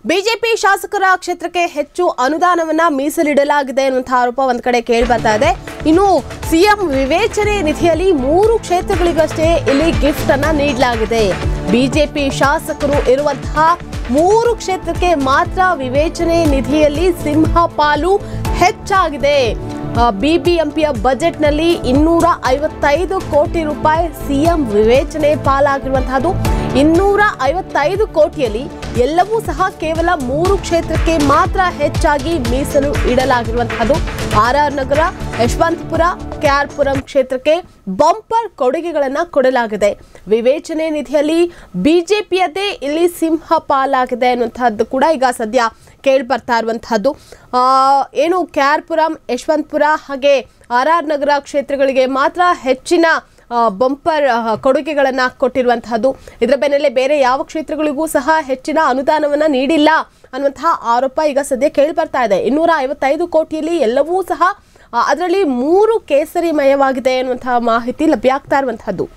BJP ಶಾಸಕರ ಕ್ಷೇತ್ರಕ್ಕೆ ಹೆಚ್ಚು ಅನುದಾನವನ್ನ ಮೀಸಲಿಡಲಾಗಿದೆ ಎನ್ನುವಂತಹ ಆರೋಪ ಒಂದ್ ಕಡೆ ಕೇಳಿ ಬರ್ತಾ ಇದೆ ಇನ್ನು ಸಿಎಂ ವಿವೇಚನೆ ನಿಧಿಯಲ್ಲಿ ಮೂರು ಕ್ಷೇತ್ರಗಳಿಗಷ್ಟೇ ಇಲ್ಲಿ ಗಿಫ್ಟ್ ಅನ್ನ ನೀಡಲಾಗಿದೆ ಬಿಜೆಪಿ ಶಾಸಕರು ಇರುವಂತಹ ಮೂರು ಕ್ಷೇತ್ರಕ್ಕೆ ಮಾತ್ರ ವಿವೇಚನೆ ನಿಧಿಯಲ್ಲಿ ಸಿಂಹ ಪಾಲು ಹೆಚ್ಚಾಗಿದೆ ಬಿಬಿಎಂಪಿಯ ಬಜೆಟ್ನಲ್ಲಿ ಇನ್ನೂರ ಐವತ್ತೈದು ಕೋಟಿ ರೂಪಾಯಿ ಸಿಎಂ ವಿವೇಚನೆ ಪಾಲಾಗಿರುವಂತಹದ್ದು ಇನ್ನೂರ ಐವತ್ತೈದು ಕೋಟಿಯಲ್ಲಿ ಎಲ್ಲವೂ ಸಹ ಕೇವಲ ಮೂರು ಕ್ಷೇತ್ರಕ್ಕೆ ಮಾತ್ರ ಹೆಚ್ಚಾಗಿ ಮೀಸಲು ಇಡಲಾಗಿರುವಂತಹದ್ದು ಆರ್ ಆರ್ ನಗರ ಯಶವಂತಪುರ ಕೆಆರ್ಪುರಂ ಕ್ಷೇತ್ರಕ್ಕೆ ಬಂಪರ್ ಕೊಡುಗೆಗಳನ್ನ ಕೊಡಲಾಗಿದೆ ವಿವೇಚನೆ ನಿಧಿಯಲ್ಲಿ ಬಿಜೆಪಿಯದ್ದೇ ಇಲ್ಲಿ ಸಿಂಹ ಪಾಲಾಗಿದೆ ಅನ್ನುವಂತಹದ್ದು ಕೂಡ ಈಗ ಸದ್ಯ ಕೇಳಿ ಬರ್ತಾ ಇರುವಂತಹದ್ದು ಆ, ಏನು ಕೆಆರ್ಪುರಂ ಯಶವಂತಪುರ ಹಾಗೆ ಆರ್ ಆರ್ ನಗರ ಕ್ಷೇತ್ರಗಳಿಗೆ ಮಾತ್ರ ಹೆಚ್ಚಿನ ಆ, ಬಂಪರ್ ಆ, ಕೊಡುಗೆಗಳನ್ನ ಕೊಟ್ಟಿರುವಂತಹದ್ದು ಇದರ ಬೆನ್ನಲ್ಲೇ ಬೇರೆ ಯಾವ ಕ್ಷೇತ್ರಗಳಿಗೂ ಸಹ ಹೆಚ್ಚಿನ ಅನುದಾನವನ್ನ ನೀಡಿಲ್ಲ ಅನ್ನುವಂತಹ ಆರೋಪ ಈಗ ಸದ್ಯ ಕೇಳಿ ಬರ್ತಾ ಇದೆ ಇನ್ನೂರ ಐವತ್ತೈದು ಕೋಟಿಯಲ್ಲಿ ಎಲ್ಲವೂ ಸಹ ಆ, ಅದರಲ್ಲಿ ಮೂರು ಕೇಸರಿಮಯವಾಗಿದೆ ಅನ್ನುವಂತಹ ಮಾಹಿತಿ ಲಭ್ಯ ಆಗ್ತಾ ಇರುವಂತಹದ್ದು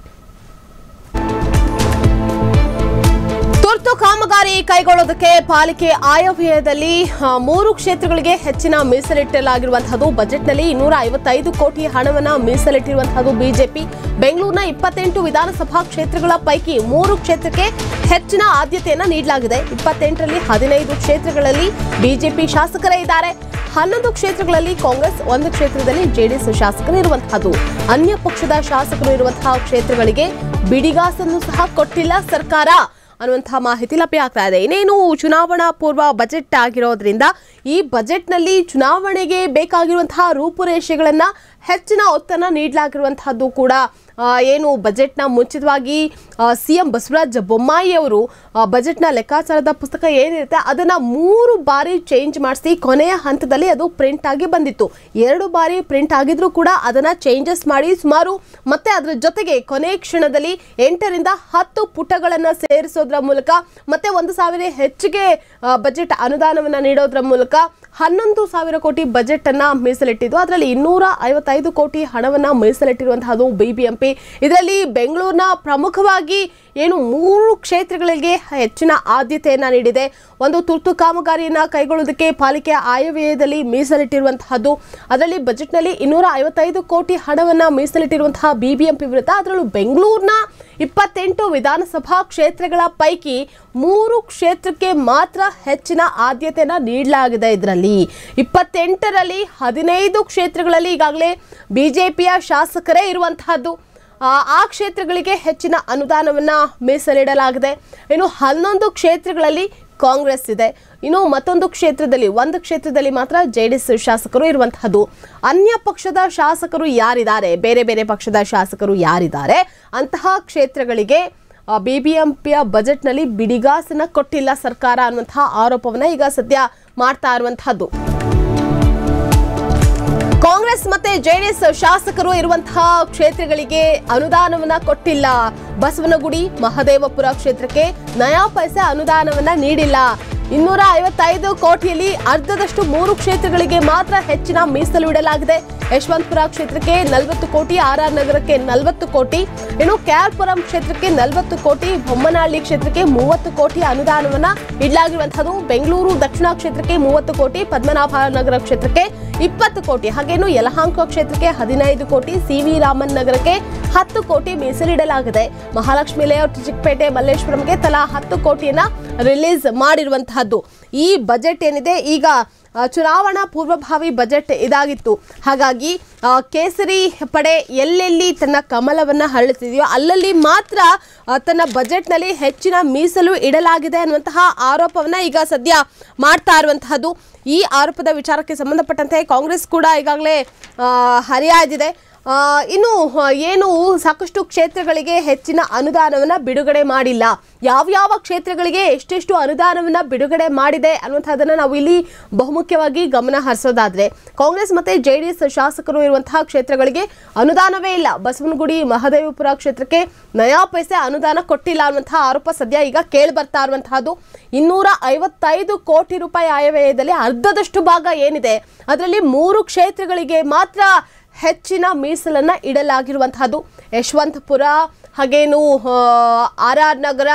ತುರ್ತು ಕಾಮಗಾರಿ ಕೈಗೊಳ್ಳೋದಕ್ಕೆ ಪಾಲಿಕೆ ಆಯವ್ಯಯದಲ್ಲಿ ಆ, ಮೂರು ಕ್ಷೇತ್ರಗಳಿಗೆ ಹೆಚ್ಚಿನ ಮೀಸಲಿಟ್ಟಲಾಗಿರುವಂತಹದ್ದು ಬಜೆಟ್ನಲ್ಲಿ ಇನ್ನೂರ ಐವತ್ತೈದು ಕೋಟಿ ಹಣವನ್ನ ಮೀಸಲಿಟ್ಟಿರುವಂತಹದ್ದು ಬಿಜೆಪಿ ಬೆಂಗಳೂರಿನ ಇಪ್ಪತ್ತೆಂಟು ವಿಧಾನಸಭಾ ಕ್ಷೇತ್ರಗಳ ಪೈಕಿ ಮೂರು ಕ್ಷೇತ್ರಕ್ಕೆ ಹೆಚ್ಚಿನ ಆದ್ಯತೆಯನ್ನ ನೀಡಲಾಗಿದೆ ಇಪ್ಪತ್ತೆಂಟರಲ್ಲಿ ಹದಿನೈದು ಕ್ಷೇತ್ರಗಳಲ್ಲಿ ಬಿಜೆಪಿ ಶಾಸಕರೇ ಇದ್ದಾರೆ ಹನ್ನೊಂದು ಕ್ಷೇತ್ರಗಳಲ್ಲಿ ಕಾಂಗ್ರೆಸ್ ಒಂದು ಕ್ಷೇತ್ರದಲ್ಲಿ ಜೆಡಿಎಸ್ ಶಾಸಕರು ಇರುವಂತಹದ್ದು ಅನ್ಯ ಪಕ್ಷದ ಶಾಸಕರು ಇರುವಂತಹ ಕ್ಷೇತ್ರಗಳಿಗೆ ಬಿಡಿಗಾಸನ್ನು ಸಹ ಕೊಟ್ಟಿಲ್ಲ ಸರ್ಕಾರ ಅನ್ನುವಂತಹ ಮಾಹಿತಿ ಲಭ್ಯ ಆಗ್ತಾ ಇದೆ ಇನ್ನೇನು ಚುನಾವಣಾ ಪೂರ್ವ ಬಜೆಟ್ ಆಗಿರೋದ್ರಿಂದ ಈ ಬಜೆಟ್ನಲ್ಲಿ ಚುನಾವಣೆಗೆ ಬೇಕಾಗಿರುವಂತಹ ರೂಪುರೇಷೆಗಳನ್ನ ಹೆಚ್ಚಿನ ಒತ್ತನ್ನ ನೀಡಲಾಗಿರುವಂತಹದ್ದು ಕೂಡ ಆ, ಏನು ಬಜೆಟ್ನ ಮುಂಚಿತವಾಗಿ ಸಿಎಂ ಬಸವರಾಜ ಬೊಮ್ಮಾಯಿ ಅವರು ಆ, ಬಜೆಟ್ನ ಲೆಕ್ಕಾಚಾರದ ಪುಸ್ತಕ ಏನಿರುತ್ತೆ ಅದನ್ನ ಮೂರು ಬಾರಿ ಚೇಂಜ್ ಮಾಡಿಸಿ ಕೊನೆಯ ಹಂತದಲ್ಲಿ ಅದು ಪ್ರಿಂಟ್ ಆಗಿ ಬಂದಿತ್ತು ಎರಡು ಬಾರಿ ಪ್ರಿಂಟ್ ಆಗಿದ್ರೂ ಕೂಡ ಅದನ್ನ ಚೇಂಜಸ್ ಮಾಡಿ ಸುಮಾರು ಮತ್ತೆ ಅದರ ಜೊತೆಗೆ ಕೊನೆ ಕ್ಷಣದಲ್ಲಿ ಎಂಟರಿಂದ ಹತ್ತು ಪುಟಗಳನ್ನ ಸೇರಿಸೋದ್ರ ಮೂಲಕ ಮತ್ತೆ ಒಂದು ಸಾವಿರ ಹೆಚ್ಚಿಗೆ ಆ, ಬಜೆಟ್ ಅನುದಾನವನ್ನ ನೀಡೋದ್ರ ಮೂಲಕ ಹನ್ನೊಂದು ಸಾವಿರ ಕೋಟಿ ಬಜೆಟ್ ಅನ್ನ ಮೀಸಲಿಟ್ಟಿದ್ದು ಅದರಲ್ಲಿ ಇನ್ನೂರ ಐವತ್ತೈದು ಕೋಟಿ ಹಣವನ್ನ ಮೀಸಲಿಟ್ಟಿರುವಂತಹದ್ದು ಬಿಬಿಎಂಪಿ ಇದರಲ್ಲಿ ಬೆಂಗಳೂರಿನ ಪ್ರಮುಖವಾಗಿ ಏನು ಮೂರು ಕ್ಷೇತ್ರಗಳಿಗೆ ಹೆಚ್ಚಿನ ಆದ್ಯತೆಯನ್ನ ನೀಡಿದೆ ಒಂದು ತುರ್ತು ಕಾಮಗಾರಿಯನ್ನ ಕೈಗೊಳ್ಳುವುದಕ್ಕೆ ಪಾಲಿಕೆ ಆಯವ್ಯಯದಲ್ಲಿ ಮೀಸಲಿಟ್ಟಿರುವಂತಹದ್ದು ಅದರಲ್ಲಿ ಬಜೆಟ್ನಲ್ಲಿ ಇನ್ನೂರ ಐವತ್ತೈದು ಕೋಟಿ ಹಣವನ್ನ ಮೀಸಲಿಟ್ಟಿರುವಂತಹ ಬಿಬಿಎಂಪಿ ವಿರುದ್ಧ ಅದರಲ್ಲೂ ಬೆಂಗಳೂರಿನ ಇಪ್ಪತ್ತೆಂಟು ವಿಧಾನಸಭಾ ಕ್ಷೇತ್ರಗಳ ಪೈಕಿ ಮೂರು ಕ್ಷೇತ್ರಕ್ಕೆ ಮಾತ್ರ ಹೆಚ್ಚಿನ ಆದ್ಯತೆಯನ್ನ ನೀಡಲಾಗಿದೆ ಇದರಲ್ಲಿ ಇಪ್ಪತ್ತೆಂಟರಲ್ಲಿ ಹದಿನೈದು ಕ್ಷೇತ್ರಗಳಲ್ಲಿ ಈಗಾಗಲೇ ಬಿಜೆಪಿಯ ಶಾಸಕರೇ ಇರುವಂತಹದ್ದು ಆ ಆ ಕ್ಷೇತ್ರಗಳಿಗೆ ಹೆಚ್ಚಿನ ಅನುದಾನವನ್ನ ಮೀಸಲಿಡಲಾಗಿದೆ ಇನ್ನು ಹನ್ನೊಂದು ಕ್ಷೇತ್ರಗಳಲ್ಲಿ ಕಾಂಗ್ರೆಸ್ ಇದೆ ಇನ್ನು ಮತ್ತೊಂದು ಕ್ಷೇತ್ರದಲ್ಲಿ ಒಂದು ಕ್ಷೇತ್ರದಲ್ಲಿ ಮಾತ್ರ ಜೆಡಿಎಸ್ ಶಾಸಕರು ಇರುವಂತಹದ್ದು ಅನ್ಯ ಪಕ್ಷದ ಶಾಸಕರು ಯಾರಿದ್ದಾರೆ ಬೇರೆ ಬೇರೆ ಪಕ್ಷದ ಶಾಸಕರು ಯಾರಿದ್ದಾರೆ ಅಂತಹ ಕ್ಷೇತ್ರಗಳಿಗೆ ಬಿಬಿಎಂಪಿಯ ಬಜೆಟ್ನಲ್ಲಿ ಬಿಡಿಗಾಸನ್ನ ಕೊಟ್ಟಿಲ್ಲ ಸರ್ಕಾರ ಅನ್ನುವಂತಹ ಆರೋಪವನ್ನ ಈಗ ಸದ್ಯ ಮಾಡ್ತಾ ಇರುವಂತಹದ್ದು ಕಾಂಗ್ರೆಸ್ ಮತ್ತೆ ಜೆಡಿಎಸ್ ಶಾಸಕರು ಇರುವಂತಹ ಕ್ಷೇತ್ರಗಳಿಗೆ ಅನುದಾನವನ್ನ ಕೊಟ್ಟಿಲ್ಲ ಬಸವನಗುಡಿ ಮಹದೇವಪುರ ಕ್ಷೇತ್ರಕ್ಕೆ ನಯಾ ಪೈಸೆ ಅನುದಾನವನ್ನ ನೀಡಿಲ್ಲ ಇನ್ನೂರ ಐವತ್ತೈದು ಕೋಟಿಯಲ್ಲಿ ಅರ್ಧದಷ್ಟು ಮೂರು ಕ್ಷೇತ್ರಗಳಿಗೆ ಮಾತ್ರ ಹೆಚ್ಚಿನ ಮೀಸಲು ಇಡಲಾಗಿದೆ ಯಶವಂತಪುರ ಕ್ಷೇತ್ರಕ್ಕೆ ನಲವತ್ತು ಕೋಟಿ ಆರ್ ಆರ್ ನಗರಕ್ಕೆ ನಲವತ್ತು ಕೋಟಿ ಇನ್ನು ಕ್ಯಾಲ್ಪುರಂ ಕ್ಷೇತ್ರಕ್ಕೆ ನಲವತ್ತು ಕೋಟಿ ಬೊಮ್ಮನಹಳ್ಳಿ ಕ್ಷೇತ್ರಕ್ಕೆ ಮೂವತ್ತು ಕೋಟಿ ಅನುದಾನವನ್ನ ಇಡಲಾಗಿರುವಂತಹದ್ದು ಬೆಂಗಳೂರು ದಕ್ಷಿಣ ಕ್ಷೇತ್ರಕ್ಕೆ ಮೂವತ್ತು ಕೋಟಿ ಪದ್ಮನಾಭ ನಗರ ಕ್ಷೇತ್ರಕ್ಕೆ ಇಪ್ಪತ್ತು ಕೋಟಿ ಹಾಗೇನು ಯಲಹಾಂಕ ಕ್ಷೇತ್ರಕ್ಕೆ ಹದಿನೈದು ಕೋಟಿ ಸಿ ವಿ ರಾಮನ್ ನಗರಕ್ಕೆ ಹತ್ತು ಕೋಟಿ ಮೀಸಲಿಡಲಾಗಿದೆ ಮಹಾಲಕ್ಷ್ಮಿ ಲೇಔಟ್ ಚಿಕ್ಕಪೇಟೆ ಮಲ್ಲೇಶ್ವರಂಗೆ ತಲಾ ಹತ್ತು ಕೋಟಿಯನ್ನ ರಿಲೀಸ್ ಮಾಡಿರುವಂತಹದ್ದು ಈ ಬಜೆಟ್ ಏನಿದೆ ಈಗ ಆ, ಚುನಾವಣಾ ಪೂರ್ವಭಾವಿ ಬಜೆಟ್ ಇದಾಗಿತ್ತು ಹಾಗಾಗಿ ಆ, ಕೇಸರಿ ಪಡೆ ಎಲ್ಲೆಲ್ಲಿ ತನ್ನ ಕಮಲವನ್ನ ಹರಳುತ್ತಿದೆಯೋ ಅಲ್ಲಲ್ಲಿ ಮಾತ್ರ ಆ, ತನ್ನ ಬಜೆಟ್ನಲ್ಲಿ ಹೆಚ್ಚಿನ ಮೀಸಲು ಇಡಲಾಗಿದೆ ಅನ್ನುವಂತಹ ಆರೋಪವನ್ನ ಈಗ ಸದ್ಯ ಮಾಡ್ತಾ ಇರುವಂತಹದ್ದು ಈ ಆರೋಪದ ವಿಚಾರಕ್ಕೆ ಸಂಬಂಧಪಟ್ಟಂತೆ ಕಾಂಗ್ರೆಸ್ ಕೂಡ ಈಗಾಗಲೇ ಹರಿಯಾದಿದೆ ಆ, ಇನ್ನು ಆ, ಏನು ಸಾಕಷ್ಟು ಕ್ಷೇತ್ರಗಳಿಗೆ ಹೆಚ್ಚಿನ ಅನುದಾನವನ್ನ ಬಿಡುಗಡೆ ಮಾಡಿಲ್ಲ ಯಾವ್ಯಾವ ಕ್ಷೇತ್ರಗಳಿಗೆ ಎಷ್ಟೆಷ್ಟು ಅನುದಾನವನ್ನ ಬಿಡುಗಡೆ ಮಾಡಿದೆ ಅನ್ನುವಂಥದ್ದನ್ನ ನಾವು ಇಲ್ಲಿ ಬಹುಮುಖ್ಯವಾಗಿ ಗಮನ ಹರಿಸೋದಾದ್ರೆ ಕಾಂಗ್ರೆಸ್ ಮತ್ತೆ ಜೆಡಿಎಸ್ ಶಾಸಕರು ಇರುವಂತಹ ಕ್ಷೇತ್ರಗಳಿಗೆ ಅನುದಾನವೇ ಇಲ್ಲ ಬಸವನಗುಡಿ ಮಹದೇವಪುರ ಕ್ಷೇತ್ರಕ್ಕೆ ನಯಾ ಪೈಸೆ ಅನುದಾನ ಕೊಟ್ಟಿಲ್ಲ ಅನ್ನುವಂತಹ ಆರೋಪ ಸದ್ಯ ಈಗ ಕೇಳಿ ಬರ್ತಾ ಇರುವಂತಹದ್ದು ಇನ್ನೂರ ಐವತ್ತೈದು ಕೋಟಿ ರೂಪಾಯಿ ಆಯವ್ಯಯದಲ್ಲಿ ಅರ್ಧದಷ್ಟು ಭಾಗ ಏನಿದೆ ಅದರಲ್ಲಿ ಮೂರು ಕ್ಷೇತ್ರಗಳಿಗೆ ಮಾತ್ರ ಹೆಚ್ಚಿನ ಮೀಸಲನ್ನ ಇಡಲಾಗಿರುವಂತಹದ್ದು ಯಶವಂತಪುರ ಹಾಗೇನು ಆರ್ ಆರ್ ನಗರ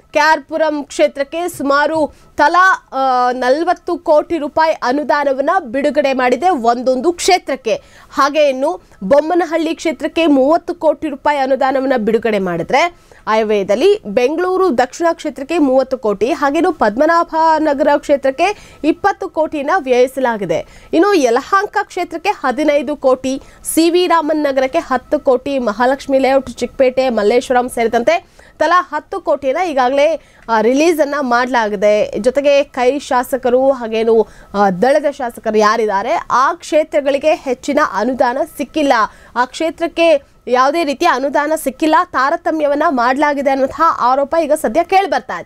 ಕ್ಯಾರ್ಪುರಂ ಕ್ಷೇತ್ರಕ್ಕೆ ಸುಮಾರು ತಲಾ ನಲವತ್ತು ಕೋಟಿ ರೂಪಾಯಿ ಅನುದಾನವನ್ನ ಬಿಡುಗಡೆ ಮಾಡಿದೆ ಒಂದೊಂದು ಕ್ಷೇತ್ರಕ್ಕೆ ಹಾಗೆ ಇನ್ನು ಬೊಮ್ಮನಹಳ್ಳಿ ಕ್ಷೇತ್ರಕ್ಕೆ ಮೂವತ್ತು ಕೋಟಿ ರೂಪಾಯಿ ಅನುದಾನವನ್ನ ಬಿಡುಗಡೆ ಮಾಡಿದ್ರೆ ಆಯವ್ಯಯದಲ್ಲಿ ಬೆಂಗಳೂರು ದಕ್ಷಿಣ ಕ್ಷೇತ್ರಕ್ಕೆ ಮೂವತ್ತು ಕೋಟಿ ಹಾಗೇನು ಪದ್ಮನಾಭ ನಗರ ಕ್ಷೇತ್ರಕ್ಕೆ ಇಪ್ಪತ್ತು ಕೋಟಿನ ವ್ಯಯಿಸಲಾಗಿದೆ ಇನ್ನು ಯಲಹಾಂಕ ಕ್ಷೇತ್ರಕ್ಕೆ ಹದಿನೈದು ಕೋಟಿ ಸಿ ವಿ ರಾಮನ್ ನಗರಕ್ಕೆ ಹತ್ತು ಕೋಟಿ ಮಹಾಲಕ್ಷ್ಮಿ ಲೇಔಟ್ ಚಿಕ್ಕಪೇಟೆ ಮಲ್ಲೇಶ್ವರಂ ಸೇರಿದಂತೆ ತಲಾ ಹತ್ತು ಕೋಟಿನ ಈಗಾಗಲೇ ರಿಲೀಸ್ ಅನ್ನ ಮಾಡಲಾಗಿದೆ ಜೊತೆಗೆ ಕೈ ಶಾಸಕರು ಹಾಗೇನು ಆ, ದಳದ ಶಾಸಕರು ಯಾರಿದ್ದಾರೆ ಆ ಕ್ಷೇತ್ರಗಳಿಗೆ ಹೆಚ್ಚಿನ ಅನುದಾನ ಸಿಕ್ಕಿಲ್ಲ ಆ ಕ್ಷೇತ್ರಕ್ಕೆ ಯಾವುದೇ ರೀತಿಯ ಅನುದಾನ ಸಿಕ್ಕಿಲ್ಲ ತಾರತಮ್ಯವನ್ನ ಮಾಡಲಾಗಿದೆ ಅನ್ನುವಂತಹ ಆರೋಪ ಈಗ ಸದ್ಯ ಕೇಳಿ ಬರ್ತಾ ಇದೆ